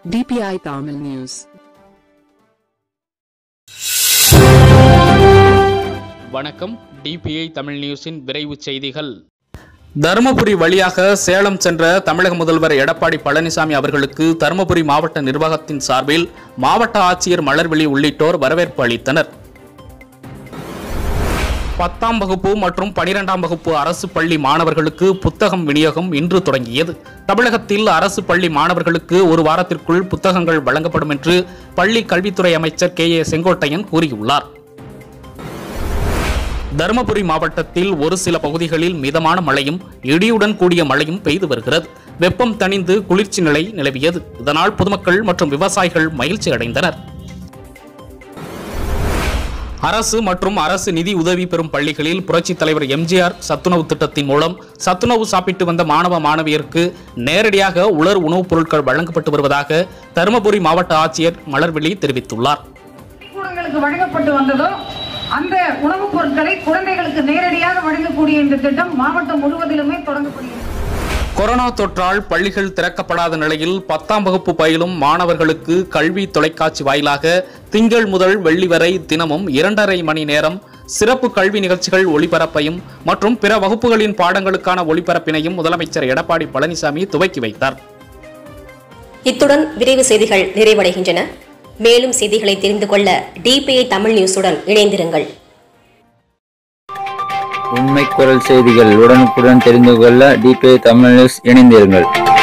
DPI Tamil News. வணக்கம் DPI Tamil நியூஸின் விரைவு செய்திகள் தருமபுரி வழியாக சேலம் சென்ற தமிழக முதல்வர் எடப்பாடி பழனிசாமி அவர்களுக்கு தருமபுரி மாவட்ட நிர்வாகத்தின் சார்பில் மாவட்ட ஆட்சியர் மலர்விழி உள்ளிட்டோர் வரவேற்பு அளித்தனர் பத்தாம் வகுப்பு மற்றும் பனிரெண்டாம் வகுப்பு அரசு பள்ளி மாணவர்களுக்கு புத்தகம் விநியோகம் இன்று தொடங்கியது தமிழகத்தில் அரசு பள்ளி மாணவர்களுக்கு ஒரு வாரத்திற்குள் புத்தகங்கள் வழங்கப்படும் என்று பள்ளி கல்வித்துறை அமைச்சர் கே ஏ செங்கோட்டையன் கூறியுள்ளார் தருமபுரி மாவட்டத்தில் ஒரு சில பகுதிகளில் மிதமான மழையும் இடியுடன் கூடிய மழையும் பெய்து வருகிறது வெப்பம் தணிந்து குளிர்ச்சி நிலை நிலவியது இதனால் பொதுமக்கள் மற்றும் விவசாயிகள் மகிழ்ச்சி அடைந்தனர் அரசு மற்றும் அரசு நிதி உதவி பெறும் பள்ளிகளில் புரட்சித் தலைவர் எம்ஜிஆர் சத்துணவு திட்டத்தின் மூலம் சத்துணவு சாப்பிட்டு வந்த மாணவ மாணவியருக்கு நேரடியாக உலர் உணவுப் பொருட்கள் வழங்கப்பட்டு வருவதாக தருமபுரி மாவட்ட ஆட்சியர் மலர்விழி தெரிவித்துள்ளார் பள்ளிக்கூடங்களுக்கு வழங்கப்பட்டு வந்ததோ அந்த உணவுப் பொருட்களை குழந்தைகளுக்கு நேரடியாக வழங்கக்கூடிய இந்த திட்டம் மாவட்டம் முழுவதிலுமே தொடங்கப்படுகிறது கொரோனா தொற்றால் பள்ளிகள் திறக்கப்படாத நிலையில் பத்தாம் வகுப்பு பயிலும் மாணவர்களுக்கு கல்வி தொலைக்காட்சி வாயிலாக திங்கள் முதல் வெள்ளி வரை தினமும் இரண்டரை மணி நேரம் சிறப்பு கல்வி நிகழ்ச்சிகள் ஒளிபரப்பையும் மற்றும் பிற வகுப்புகளின் பாடங்களுக்கான ஒளிபரப்பினையும் முதலமைச்சர் எடப்பாடி பழனிசாமி துவக்கி வைத்தார் இத்துடன் விரைவு செய்திகள் நிறைவடைகின்றன மேலும் செய்திகளை தெரிந்து கொள்ள டிபிஐ தமிழ் நியூஸுடன் இணைந்திருங்கள் உண்மை குரல் செய்திகள் உடனுக்குடன் தெரிந்து கொள்ள டிபிஐ தமிழ் நியூஸ் இணைந்திருங்கள்